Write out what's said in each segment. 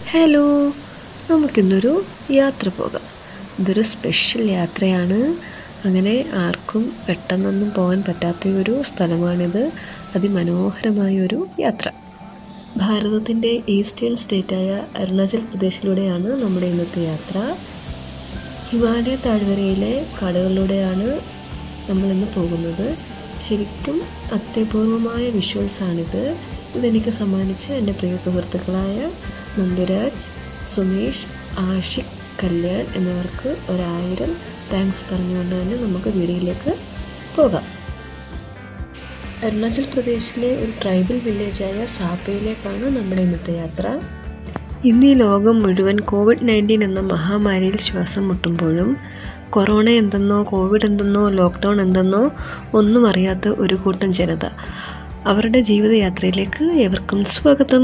hello നമുക്കിന്നൊരു യാത്ര പോകാം ഇതൊരു സ്പെഷ്യൽ യാത്രയാണ് അങ്ങനെ ആർക്കും പെട്ടെന്നൊന്നും പോകാൻ പറ്റാത്ത ഒരു സ്ഥലമാണിത് അതിമനോഹരമായ ഒരു യാത്ര ഭാരതത്തിൻ്റെ ഈസ്റ്റേൺ സ്റ്റേറ്റായ അരുണാചൽ പ്രദേശിലൂടെയാണ് നമ്മുടെ ഇന്നത്തെ യാത്ര ഹിമാലയ താഴ്വരയിലെ കാടുകളിലൂടെയാണ് നമ്മളിന്ന് പോകുന്നത് ശരിക്കും അത്യപൂർവമായ വിഷ്വൽസാണിത് ഇതെനിക്ക് സമ്മാനിച്ച എൻ്റെ പ്രിയ സുഹൃത്തുക്കളായ നന്ദുരാജ് സുമേഷ് ആഷിഖ് കല്യാൺ എന്നിവർക്ക് ഒരായിരം താങ്ക്സ് പറഞ്ഞുകൊണ്ട് തന്നെ നമുക്ക് വീഡിയോയിലേക്ക് പോകാം അരുണാചൽ പ്രദേശിലെ ഒരു ട്രൈബൽ വില്ലേജായ സാപ്പയിലേക്കാണ് നമ്മുടെ ഇന്നത്തെ യാത്ര ഇന്ന് ഈ ലോകം മുഴുവൻ കോവിഡ് നയൻറ്റീൻ എന്ന മഹാമാരിയിൽ ശ്വാസം മുട്ടുമ്പോഴും കൊറോണ എന്തെന്നോ കോവിഡ് എന്തെന്നോ ലോക്ക്ഡൗൺ എന്തെന്നോ ഒന്നും അറിയാത്ത ഒരു കൂട്ടം ജനത അവരുടെ ജീവിതയാത്രയിലേക്ക് ഏവർക്കും സ്വാഗതം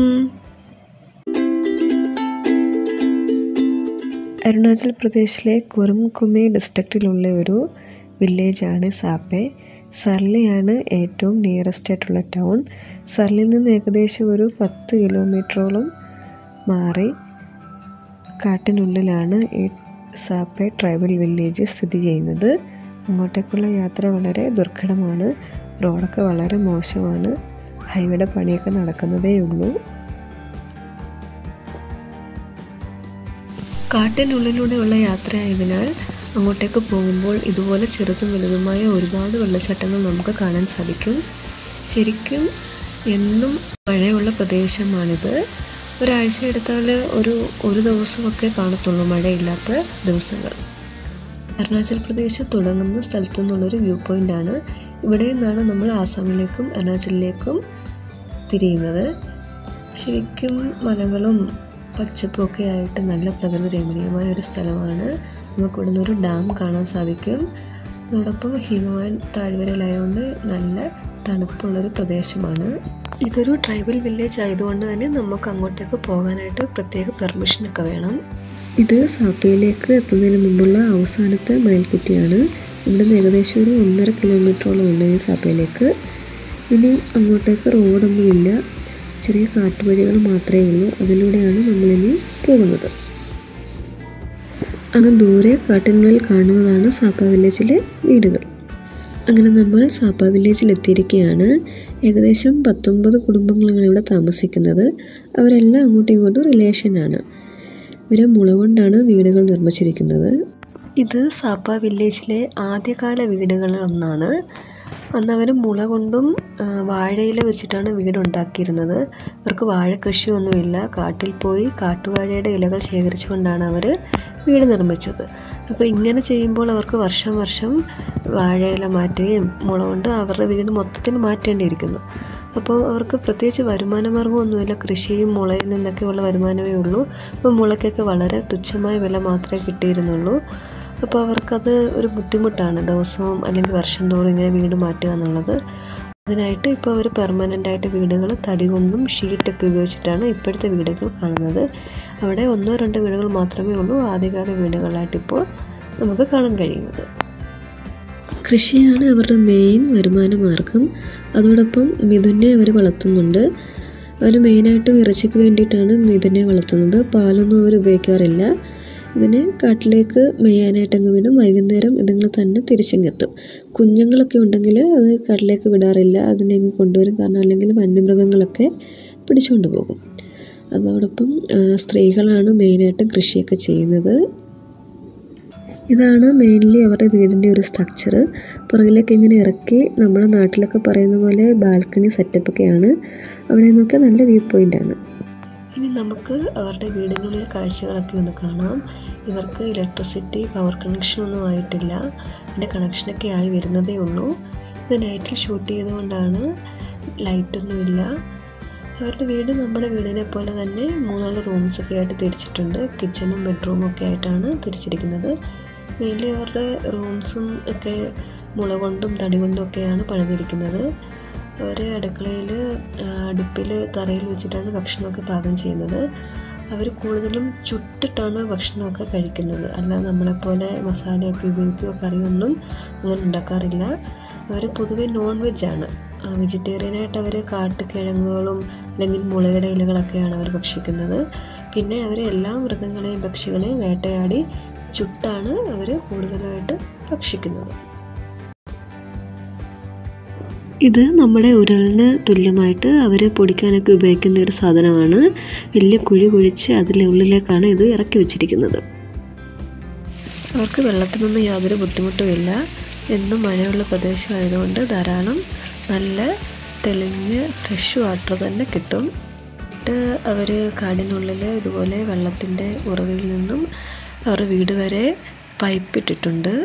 അരുണാചൽ പ്രദേശിലെ കുറുംകുമെ ഡിസ്ട്രിക്റ്റിലുള്ള ഒരു വില്ലേജാണ് സാപ്പെ സർലിയാണ് ഏറ്റവും നിയറസ്റ്റ് ആയിട്ടുള്ള ടൗൺ സർലിൽ നിന്ന് ഏകദേശം ഒരു പത്ത് കിലോമീറ്ററോളം മാറി കാട്ടിനുള്ളിലാണ് ഈ സാപ്പെ ട്രൈബൽ വില്ലേജ് സ്ഥിതി ചെയ്യുന്നത് അങ്ങോട്ടേക്കുള്ള യാത്ര വളരെ ദുർഘടമാണ് റോഡൊക്കെ വളരെ മോശമാണ് ഹൈവേയുടെ പണിയൊക്കെ നടക്കുന്നതേ ഉള്ളൂ കാട്ടിനുള്ളിലൂടെയുള്ള യാത്രയായതിനാൽ അങ്ങോട്ടേക്ക് പോകുമ്പോൾ ഇതുപോലെ ചെറുതും വലുതുമായ ഒരുപാട് വെള്ളച്ചാട്ടങ്ങൾ നമുക്ക് കാണാൻ സാധിക്കും ശരിക്കും എന്നും മഴയുള്ള പ്രദേശമാണിത് ഒരാഴ്ച എടുത്താൽ ഒരു ഒരു ദിവസമൊക്കെ കാണത്തുള്ളൂ മഴയില്ലാത്ത ദിവസങ്ങൾ അരുണാചൽ പ്രദേശ് തുടങ്ങുന്ന സ്ഥലത്തു നിന്നുള്ളൊരു വ്യൂ പോയിൻ്റാണ് ഇവിടെ നിന്നാണ് നമ്മൾ ആസാമിലേക്കും അരുണാചലിലേക്കും തിരിയുന്നത് ശരിക്കും മലകളും പച്ചപ്പും ഒക്കെ ആയിട്ട് നല്ല പ്രകൃതി രമണീയമായ ഒരു സ്ഥലമാണ് നമുക്ക് ഇവിടുന്ന് ഒരു ഡാം കാണാൻ സാധിക്കും അതോടൊപ്പം ഹിമവാൻ താഴ്വരയിലായതുകൊണ്ട് നല്ല തണുപ്പുള്ളൊരു പ്രദേശമാണ് ഇതൊരു ട്രൈബൽ വില്ലേജ് ആയതുകൊണ്ട് തന്നെ നമുക്ക് അങ്ങോട്ടേക്ക് പോകാനായിട്ട് പ്രത്യേക പെർമിഷനൊക്കെ വേണം ഇത് സാപ്പയിലേക്ക് എത്തുന്നതിന് മുമ്പുള്ള അവസാനത്തെ മയിൽക്കുറ്റിയാണ് ഇവിടുന്ന് ഏകദേശം ഒരു ഒന്നര കിലോമീറ്ററോളം ഉണ്ട് ഈ സാപ്പയിലേക്ക് ഇനി അങ്ങോട്ടേക്ക് റോഡൊന്നുമില്ല ചെറിയ കാട്ടുവഴികൾ മാത്രമേ ഉള്ളൂ അതിലൂടെയാണ് നമ്മളിനി പോകുന്നത് അങ്ങ് ദൂരെ കാട്ടിനുള്ളിൽ കാണുന്നതാണ് സാപ്പ വില്ലേജിലെ വീടുകൾ അങ്ങനെ നമ്മൾ സാപ്പ വില്ലേജിൽ എത്തിയിരിക്കുകയാണ് ഏകദേശം പത്തൊമ്പത് കുടുംബങ്ങളാണ് ഇവിടെ താമസിക്കുന്നത് അവരെല്ലാം അങ്ങോട്ടും ഇങ്ങോട്ടും റിലേഷനാണ് ഇവർ മുള കൊണ്ടാണ് വീടുകൾ നിർമ്മിച്ചിരിക്കുന്നത് ഇത് സാപ്പ വില്ലേജിലെ ആദ്യകാല വീടുകളിൽ ഒന്നാണ് അന്ന് അവർ മുള കൊണ്ടും വാഴയില വെച്ചിട്ടാണ് വീട് ഉണ്ടാക്കിയിരുന്നത് അവർക്ക് വാഴ കൃഷിയൊന്നുമില്ല കാട്ടിൽ പോയി കാട്ടുവാഴയുടെ ഇലകൾ ശേഖരിച്ചുകൊണ്ടാണ് അവർ വീട് നിർമ്മിച്ചത് അപ്പോൾ ഇങ്ങനെ ചെയ്യുമ്പോൾ അവർക്ക് വർഷം വർഷം വാഴയില മാറ്റുകയും മുള കൊണ്ട് അവരുടെ വീട് മൊത്തത്തിൽ മാറ്റേണ്ടിയിരിക്കുന്നു അപ്പോൾ അവർക്ക് പ്രത്യേകിച്ച് വരുമാന മാർഗ്ഗമൊന്നുമില്ല കൃഷിയും മുളയിൽ നിന്നൊക്കെ ഉള്ള വരുമാനമേ ഉള്ളൂ അപ്പോൾ മുളയ്ക്കൊക്കെ വളരെ തുച്ഛമായ വില മാത്രമേ കിട്ടിയിരുന്നുള്ളൂ അപ്പോൾ അവർക്കത് ഒരു ബുദ്ധിമുട്ടാണ് ദിവസവും അല്ലെങ്കിൽ വർഷം തോറും ഇങ്ങനെ വീട് മാറ്റുക എന്നുള്ളത് അതിനായിട്ട് ഇപ്പോൾ അവർ പെർമനൻ്റ് ആയിട്ട് വീടുകൾ തടി കൊണ്ടും ഷീറ്റൊക്കെ ഉപയോഗിച്ചിട്ടാണ് ഇപ്പോഴത്തെ വീടുകൾ കാണുന്നത് അവിടെ ഒന്നോ രണ്ടോ വീടുകൾ മാത്രമേ ഉള്ളൂ ആദ്യകാല വീടുകളായിട്ട് ഇപ്പോൾ നമുക്ക് കാണാൻ കഴിയുന്നത് കൃഷിയാണ് അവരുടെ മെയിൻ വരുമാന മാർഗം അതോടൊപ്പം മിഥുനെ അവർ വളർത്തുന്നുണ്ട് അവർ മെയിനായിട്ടും ഇറച്ചിക്ക് വേണ്ടിയിട്ടാണ് മിഥുനെ വളർത്തുന്നത് പാലൊന്നും അവർ ഉപയോഗിക്കാറില്ല ഇതിനെ കാട്ടിലേക്ക് മെയ്യാനായിട്ടങ്ങ് വിടും വൈകുന്നേരം ഇതുങ്ങൾ തന്നെ തിരിച്ചിങ്ങെത്തും കുഞ്ഞുങ്ങളൊക്കെ ഉണ്ടെങ്കിൽ അത് കാട്ടിലേക്ക് വിടാറില്ല അതിനെ അങ്ങ് കൊണ്ടുവരും കാരണം അല്ലെങ്കിൽ വന്യമൃഗങ്ങളൊക്കെ പിടിച്ചുകൊണ്ട് പോകും അതോടൊപ്പം സ്ത്രീകളാണ് മെയിനായിട്ടും കൃഷിയൊക്കെ ചെയ്യുന്നത് ഇതാണ് മെയിൻലി അവരുടെ വീടിൻ്റെ ഒരു സ്ട്രക്ചർ പുറകിലേക്ക് ഇങ്ങനെ ഇറക്കി നമ്മുടെ നാട്ടിലൊക്കെ പറയുന്ന പോലെ ബാൽക്കണി സെറ്റപ്പൊക്കെയാണ് അവിടെ നിന്നൊക്കെ നല്ല വ്യൂ പോയിൻ്റാണ് ഇനി നമുക്ക് അവരുടെ വീടുകളിലെ കാഴ്ചകളൊക്കെ ഒന്ന് കാണാം ഇവർക്ക് ഇലക്ട്രിസിറ്റി പവർ കണക്ഷനൊന്നും ആയിട്ടില്ല അതിൻ്റെ കണക്ഷനൊക്കെ ആയി വരുന്നതേ ഉള്ളൂ ഇത് നൈറ്റിൽ ഷൂട്ട് ചെയ്തുകൊണ്ടാണ് ലൈറ്റൊന്നുമില്ല അവരുടെ വീട് നമ്മുടെ വീടിനെ പോലെ തന്നെ മൂന്നാല് റൂംസൊക്കെ ആയിട്ട് തിരിച്ചിട്ടുണ്ട് കിച്ചണും ബെഡ്റൂമും ഒക്കെ ആയിട്ടാണ് തിരിച്ചിരിക്കുന്നത് മെയിൻലി അവരുടെ റൂംസും ഒക്കെ മുള കൊണ്ടും തടി കൊണ്ടും ഒക്കെയാണ് പണിതിരിക്കുന്നത് അവർ അടുക്കളയിൽ അടുപ്പിൽ തറയിൽ വെച്ചിട്ടാണ് ഭക്ഷണമൊക്കെ പാകം ചെയ്യുന്നത് അവർ കൂടുതലും ചുട്ടിട്ടാണ് ഭക്ഷണമൊക്കെ കഴിക്കുന്നത് അല്ലാതെ നമ്മളെപ്പോലെ മസാലയൊക്കെ ഉപയോഗിക്കുകയോ കറിയൊന്നും അങ്ങനെ ഉണ്ടാക്കാറില്ല അവർ പൊതുവെ നോൺ വെജാണ് വെജിറ്റേറിയനായിട്ട് അവർ കാട്ടുകിഴങ്ങുകളും അല്ലെങ്കിൽ മുളയുടെ ഇലകളൊക്കെയാണ് അവർ ഭക്ഷിക്കുന്നത് പിന്നെ അവർ എല്ലാ മൃഗങ്ങളെയും പക്ഷികളെയും വേട്ടയാടി ചുട്ടാണ് അവർ കൂടുതലായിട്ട് ഭക്ഷിക്കുന്നത് ഇത് നമ്മുടെ ഉരലിന് തുല്യമായിട്ട് അവർ പൊടിക്കാനൊക്കെ ഉപയോഗിക്കുന്ന ഒരു സാധനമാണ് വലിയ കുഴി കുഴിച്ച് അതിൻ്റെ ഉള്ളിലേക്കാണ് ഇത് ഇറക്കി വെച്ചിരിക്കുന്നത് അവർക്ക് വെള്ളത്തിനൊന്നും യാതൊരു ബുദ്ധിമുട്ടുമില്ല എന്നും മഴയുള്ള പ്രദേശമായതുകൊണ്ട് ധാരാളം നല്ല തെളിഞ്ഞ ഫ്രഷ് വാട്ടർ തന്നെ കിട്ടും എന്നിട്ട് അവർ കാടിനുള്ളിൽ ഇതുപോലെ വെള്ളത്തിൻ്റെ ഉറവിൽ നിന്നും അവരുടെ വീട് വരെ പൈപ്പ് ഇട്ടിട്ടുണ്ട്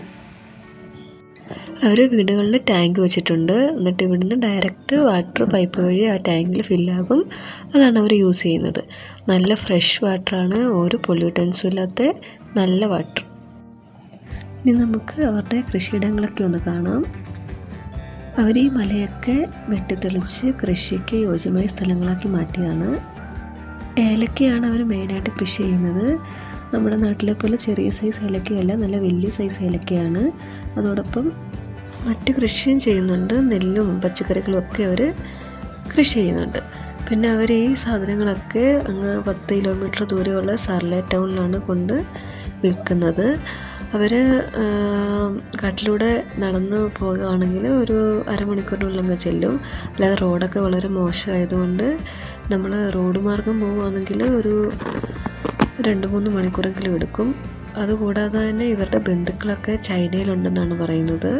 അവർ വീടുകളിൽ ടാങ്ക് വെച്ചിട്ടുണ്ട് എന്നിട്ട് ഇവിടുന്ന് ഡയറക്റ്റ് വാട്ടർ പൈപ്പ് വഴി ആ ടാങ്കിൽ ഫില്ലാകും അതാണ് അവർ യൂസ് ചെയ്യുന്നത് നല്ല ഫ്രഷ് വാട്ടറാണ് ഒരു പൊല്യൂട്ടൻസും ഇല്ലാത്ത നല്ല വാട്ടർ ഇനി നമുക്ക് അവരുടെ കൃഷിയിടങ്ങളൊക്കെ ഒന്ന് കാണാം അവർ ഈ മലയൊക്കെ വെട്ടിത്തെളിച്ച് കൃഷിക്ക് യോജ്യമായ സ്ഥലങ്ങളാക്കി മാറ്റിയാണ് ഏലക്കയാണ് അവർ മെയിനായിട്ട് കൃഷി ചെയ്യുന്നത് നമ്മുടെ നാട്ടിലെ പോലെ ചെറിയ സൈസ് ഏലക്കയല്ല നല്ല വലിയ സൈസ് ഏലക്കയാണ് അതോടൊപ്പം മറ്റ് കൃഷിയും ചെയ്യുന്നുണ്ട് നെല്ലും പച്ചക്കറികളും ഒക്കെ അവർ കൃഷി ചെയ്യുന്നുണ്ട് പിന്നെ അവർ ഈ സാധനങ്ങളൊക്കെ അങ്ങ് പത്ത് കിലോമീറ്റർ ദൂരെയുള്ള സർലെ ടൗണിലാണ് കൊണ്ട് വിൽക്കുന്നത് അവർ കാട്ടിലൂടെ നടന്ന് പോകുകയാണെങ്കിൽ ഒരു അരമണിക്കൂറിനുള്ളിൽ അങ്ങ് ചെല്ലും അല്ലാതെ റോഡൊക്കെ വളരെ മോശമായതുകൊണ്ട് നമ്മൾ റോഡ് മാർഗം പോവുകയാണെങ്കിൽ ഒരു രണ്ട് മൂന്ന് മണിക്കൂറെങ്കിലും എടുക്കും അതുകൂടാതെ തന്നെ ഇവരുടെ ബന്ധുക്കളൊക്കെ ചൈനയിലുണ്ടെന്നാണ് പറയുന്നത്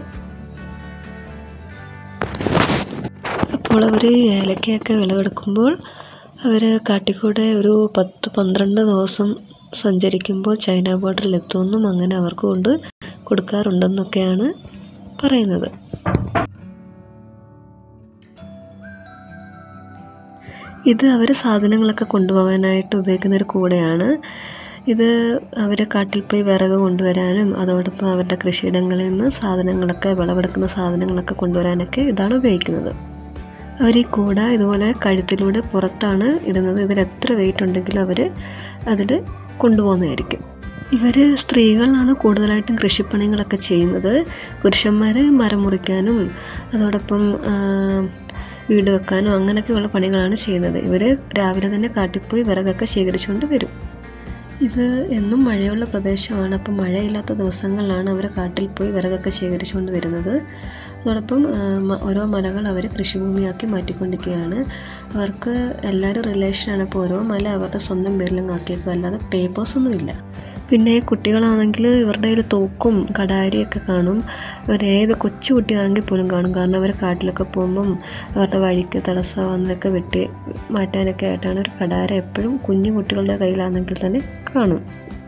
അപ്പോൾ അവർ ഏലക്കയൊക്കെ വിളവെടുക്കുമ്പോൾ അവർ കാട്ടിക്കൂടെ ഒരു പത്ത് പന്ത്രണ്ട് ദിവസം സഞ്ചരിക്കുമ്പോൾ ചൈന ബോർഡറിൽ എത്തുമെന്നും അങ്ങനെ അവർക്ക് കൊണ്ട് കൊടുക്കാറുണ്ടെന്നൊക്കെയാണ് പറയുന്നത് ഇത് അവർ സാധനങ്ങളൊക്കെ കൊണ്ടുപോകാനായിട്ട് ഉപയോഗിക്കുന്ന ഒരു കൂടെയാണ് ഇത് അവർ കാട്ടിൽ പോയി വിറക് കൊണ്ടുവരാനും അതോടൊപ്പം അവരുടെ കൃഷിയിടങ്ങളിൽ നിന്ന് സാധനങ്ങളൊക്കെ വിളവെടുക്കുന്ന സാധനങ്ങളൊക്കെ കൊണ്ടുവരാനൊക്കെ ഇതാണ് ഉപയോഗിക്കുന്നത് അവർ ഈ കൂട ഇതുപോലെ കഴുത്തിലൂടെ പുറത്താണ് ഇടുന്നത് ഇതിൽ എത്ര വെയിറ്റ് ഉണ്ടെങ്കിലും അവർ അതിൽ കൊണ്ടുപോകുന്നതായിരിക്കും ഇവർ സ്ത്രീകളാണ് കൂടുതലായിട്ടും കൃഷിപ്പണികളൊക്കെ ചെയ്യുന്നത് പുരുഷന്മാർ മരം മുറിക്കാനും അതോടൊപ്പം വീട് വെക്കാനും അങ്ങനെയൊക്കെയുള്ള പണികളാണ് ചെയ്യുന്നത് ഇവർ രാവിലെ തന്നെ കാട്ടിപ്പോയി വിറകൊക്കെ ശേഖരിച്ചുകൊണ്ട് വരും ഇത് എന്നും മഴയുള്ള പ്രദേശമാണ് അപ്പം മഴയില്ലാത്ത ദിവസങ്ങളിലാണ് അവർ കാട്ടിൽ പോയി വിറകൊക്കെ ശേഖരിച്ചുകൊണ്ട് വരുന്നത് അതോടൊപ്പം ഓരോ മലകൾ അവർ കൃഷിഭൂമിയാക്കി മാറ്റിക്കൊണ്ടിരിക്കുകയാണ് അവർക്ക് എല്ലാവരും റിലേഷനാണ് അപ്പോൾ ഓരോ മല അവരുടെ സ്വന്തം പേരിലും ആക്കിയേക്കുക അല്ലാതെ പേപ്പേഴ്സൊന്നുമില്ല പിന്നെ കുട്ടികളാണെങ്കിൽ ഇവരുടെ കയ്യിൽ തോക്കും കടാരിയൊക്കെ കാണും അവരേത് കൊച്ചു കുട്ടിയാണെങ്കിൽ പോലും കാണും കാരണം അവർ കാട്ടിലൊക്കെ പോകുമ്പം അവരുടെ വഴിക്ക് തടസ്സമാകുന്നതൊക്കെ വെട്ടി മാറ്റാനൊക്കെ ആയിട്ടാണ് ഒരു കടാര എപ്പോഴും കുഞ്ഞു കുട്ടികളുടെ കയ്യിലാണെങ്കിൽ തന്നെ കാണും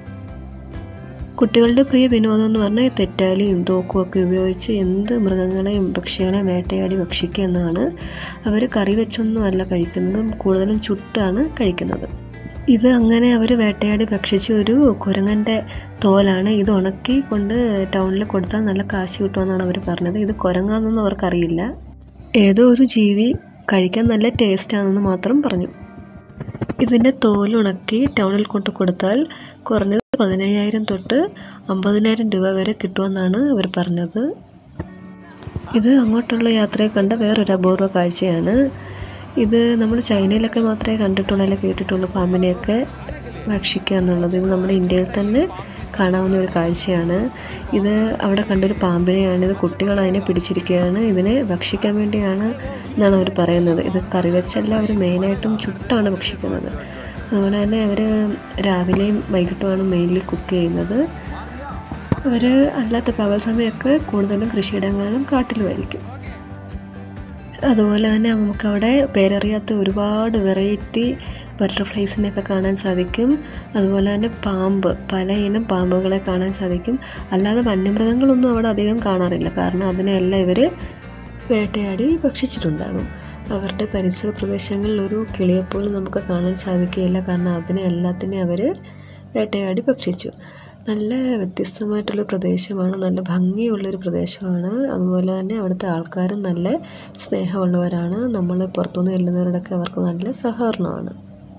കുട്ടികളുടെ പ്രിയ വിനോദം എന്ന് പറഞ്ഞാൽ തെറ്റാലിയും തോക്കും ഒക്കെ ഉപയോഗിച്ച് എന്ത് മൃഗങ്ങളെയും പക്ഷികളെയും വേട്ടയാടി ഭക്ഷിക്കുക എന്നതാണ് അവർ കറി വെച്ചൊന്നും അല്ല കഴിക്കുന്നത് കൂടുതലും ചുട്ടാണ് കഴിക്കുന്നത് ഇത് അങ്ങനെ അവർ വേട്ടയാടി ഭക്ഷിച്ച ഒരു കുരങ്ങൻ്റെ തോലാണ് ഇത് ഉണക്കി കൊണ്ട് ടൗണിൽ കൊടുത്താൽ നല്ല കാശ് കിട്ടുമെന്നാണ് അവർ പറഞ്ഞത് ഇത് കുരങ്ങാന്നൊന്നും അവർക്കറിയില്ല ഏതോ ഒരു ജീവി കഴിക്കാൻ നല്ല ടേസ്റ്റാണെന്ന് മാത്രം പറഞ്ഞു ഇതിൻ്റെ തോലുണക്കി ടൗണിൽ കൊണ്ട് കൊടുത്താൽ കുറഞ്ഞത് പതിനയ്യായിരം തൊട്ട് അമ്പതിനായിരം രൂപ വരെ കിട്ടുമെന്നാണ് അവർ പറഞ്ഞത് ഇത് അങ്ങോട്ടുള്ള യാത്രയെ കണ്ട വേറൊരു അപൂർവ കാഴ്ചയാണ് ഇത് നമ്മൾ ചൈനയിലൊക്കെ മാത്രമേ കണ്ടിട്ടുള്ളൂ അല്ലെങ്കിൽ കേട്ടിട്ടുള്ളൂ പാമ്പിനെയൊക്കെ ഭക്ഷിക്കുക എന്നുള്ളത് ഇത് നമ്മുടെ ഇന്ത്യയിൽ തന്നെ കാണാവുന്ന ഒരു കാഴ്ചയാണ് ഇത് അവിടെ കണ്ടൊരു പാമ്പിനെയാണ് ഇത് കുട്ടികൾ അതിനെ പിടിച്ചിരിക്കുകയാണ് ഇതിനെ ഭക്ഷിക്കാൻ വേണ്ടിയാണ് എന്നാണ് അവർ പറയുന്നത് ഇത് കറി വെച്ചല്ല അവർ മെയിനായിട്ടും ചുട്ടാണ് ഭക്ഷിക്കുന്നത് അതുപോലെ തന്നെ അവർ രാവിലെയും വൈകിട്ടുമാണ് മെയിൻലി കുക്ക് ചെയ്യുന്നത് അവർ അല്ലാത്ത പകൽ സമയമൊക്കെ കൂടുതലും കൃഷിയിടങ്ങളിലും കാട്ടിലുമായിരിക്കും അതുപോലെ തന്നെ നമുക്കവിടെ പേരറിയാത്ത ഒരുപാട് വെറൈറ്റി ബട്ടർഫ്ലൈസിനെയൊക്കെ കാണാൻ സാധിക്കും അതുപോലെ തന്നെ പാമ്പ് പല ഇനം പാമ്പുകളെ കാണാൻ സാധിക്കും അല്ലാതെ വന്യമൃഗങ്ങളൊന്നും അവിടെ അധികം കാണാറില്ല കാരണം അതിനെല്ലാം ഇവർ വേട്ടയാടി ഭക്ഷിച്ചിട്ടുണ്ടാകും അവരുടെ പരിസര പ്രദേശങ്ങളിൽ ഒരു കിളിയെപ്പോലും നമുക്ക് കാണാൻ സാധിക്കുകയില്ല കാരണം അതിനെ എല്ലാത്തിനെയും അവർ വേട്ടയാടി ഭക്ഷിച്ചു നല്ല വ്യത്യസ്തമായിട്ടുള്ള പ്രദേശമാണ് നല്ല ഭംഗിയുള്ളൊരു പ്രദേശമാണ് അതുപോലെ തന്നെ അവിടുത്തെ ആൾക്കാരും നല്ല സ്നേഹമുള്ളവരാണ് നമ്മൾ പുറത്തുനിന്ന് ചെല്ലുന്നവരോടൊക്കെ അവർക്ക് നല്ല സഹകരണമാണ്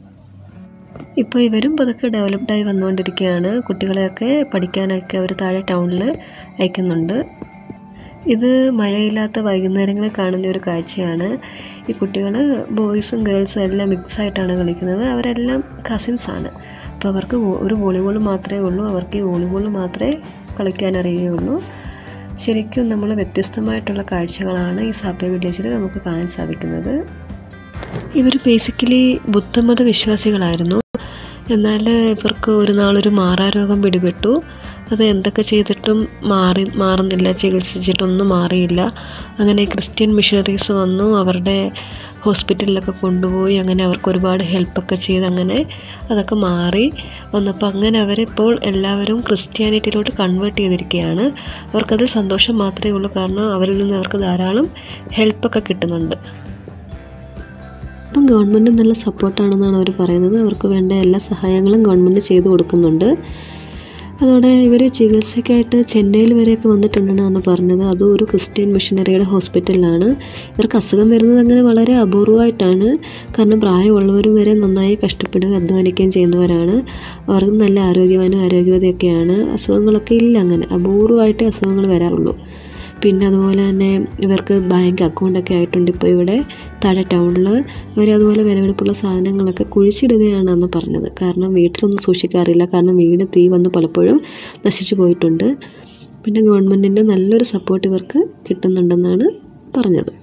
ഇപ്പോൾ ഇവരും പതുക്കെ ഡെവലപ്ഡായി വന്നുകൊണ്ടിരിക്കുകയാണ് കുട്ടികളെയൊക്കെ പഠിക്കാനൊക്കെ അവർ താഴെ ടൗണിൽ അയക്കുന്നുണ്ട് ഇത് മഴയില്ലാത്ത വൈകുന്നേരങ്ങളിൽ കാണുന്ന ഒരു കാഴ്ചയാണ് ഈ കുട്ടികൾ ബോയ്സും ഗേൾസും എല്ലാം മിക്സ് ആയിട്ടാണ് കളിക്കുന്നത് അവരെല്ലാം കസിൻസ് ആണ് അപ്പോൾ അവർക്ക് വോ- ഒരു വോളിബോൾ മാത്രമേ ഉള്ളൂ അവർക്ക് ഈ വോളിബോൾ മാത്രമേ കളിക്കാൻ അറിയുകയുള്ളൂ ശരിക്കും നമ്മൾ വ്യത്യസ്തമായിട്ടുള്ള കാഴ്ചകളാണ് ഈ സാപ്പ വില്ലേജിൽ നമുക്ക് കാണാൻ സാധിക്കുന്നത് ഇവർ ബേസിക്കലി ബുദ്ധമത വിശ്വാസികളായിരുന്നു എന്നാൽ ഇവർക്ക് ഒരു നാളൊരു മാറാരോഗം പിടിപെട്ടു അത് എന്തൊക്കെ ചെയ്തിട്ടും മാറി മാറുന്നില്ല ചികിത്സിച്ചിട്ടൊന്നും മാറിയില്ല അങ്ങനെ ക്രിസ്ത്യൻ മിഷണറീസ് വന്നു അവരുടെ ഹോസ്പിറ്റലിലൊക്കെ കൊണ്ടുപോയി അങ്ങനെ അവർക്ക് ഒരുപാട് ഹെൽപ്പൊക്കെ ചെയ്ത് അങ്ങനെ അതൊക്കെ മാറി വന്നപ്പോൾ അങ്ങനെ അവരിപ്പോൾ എല്ലാവരും ക്രിസ്ത്യാനിറ്റിയിലോട്ട് കൺവേർട്ട് ചെയ്തിരിക്കുകയാണ് അവർക്കതിൽ സന്തോഷം മാത്രമേ ഉള്ളൂ കാരണം അവരിൽ നിന്ന് അവർക്ക് ധാരാളം ഹെൽപ്പൊക്കെ കിട്ടുന്നുണ്ട് അപ്പം ഗവൺമെൻറ് നല്ല സപ്പോർട്ടാണെന്നാണ് അവർ പറയുന്നത് അവർക്ക് വേണ്ട എല്ലാ സഹായങ്ങളും ഗവൺമെൻറ് ചെയ്തു കൊടുക്കുന്നുണ്ട് അതോടെ ഇവർ ചികിത്സയ്ക്കായിട്ട് ചെന്നൈയിൽ വരെയൊക്കെ വന്നിട്ടുണ്ടെന്നാണ് പറഞ്ഞത് അതും ഒരു ക്രിസ്ത്യൻ മിഷനറിയുടെ ഹോസ്പിറ്റലിലാണ് ഇവർക്ക് അസുഖം വരുന്നത് അങ്ങനെ വളരെ അപൂർവമായിട്ടാണ് കാരണം പ്രായമുള്ളവരും വരെ നന്നായി കഷ്ടപ്പെടുകയും അധ്വാനിക്കുകയും ചെയ്യുന്നവരാണ് അവർക്ക് നല്ല ആരോഗ്യവാനും ആരോഗ്യവതിയൊക്കെയാണ് അസുഖങ്ങളൊക്കെ ഇല്ല അങ്ങനെ അപൂർവമായിട്ടേ അസുഖങ്ങൾ വരാറുള്ളൂ പിന്നെ അതുപോലെ തന്നെ ഇവർക്ക് ബാങ്ക് അക്കൗണ്ടൊക്കെ ആയിട്ടുണ്ട് ഇപ്പോൾ ഇവിടെ താഴെ ടൗണിൽ ഇവർ അതുപോലെ വിലപിടിപ്പുള്ള സാധനങ്ങളൊക്കെ കുഴിച്ചിടുകയാണെന്ന് പറഞ്ഞത് കാരണം വീട്ടിലൊന്നും സൂക്ഷിക്കാറില്ല കാരണം വീട് തീ വന്ന് പലപ്പോഴും നശിച്ചു പോയിട്ടുണ്ട് പിന്നെ ഗവൺമെൻറ്റിൻ്റെ നല്ലൊരു സപ്പോർട്ട് ഇവർക്ക് കിട്ടുന്നുണ്ടെന്നാണ് പറഞ്ഞത്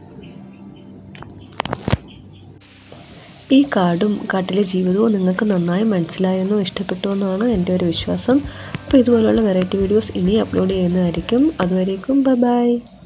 ഈ കാടും കാട്ടിലെ ജീവിതവും നിങ്ങൾക്ക് നന്നായി മനസ്സിലായെന്നോ ഇഷ്ടപ്പെട്ടു എന്നാണ് എൻ്റെ ഒരു വിശ്വാസം അപ്പോൾ ഇതുപോലുള്ള വെറൈറ്റി വീഡിയോസ് ഇനി അപ്ലോഡ് ചെയ്യുന്നതായിരിക്കും അതുവരേക്കും ബൈ ബൈ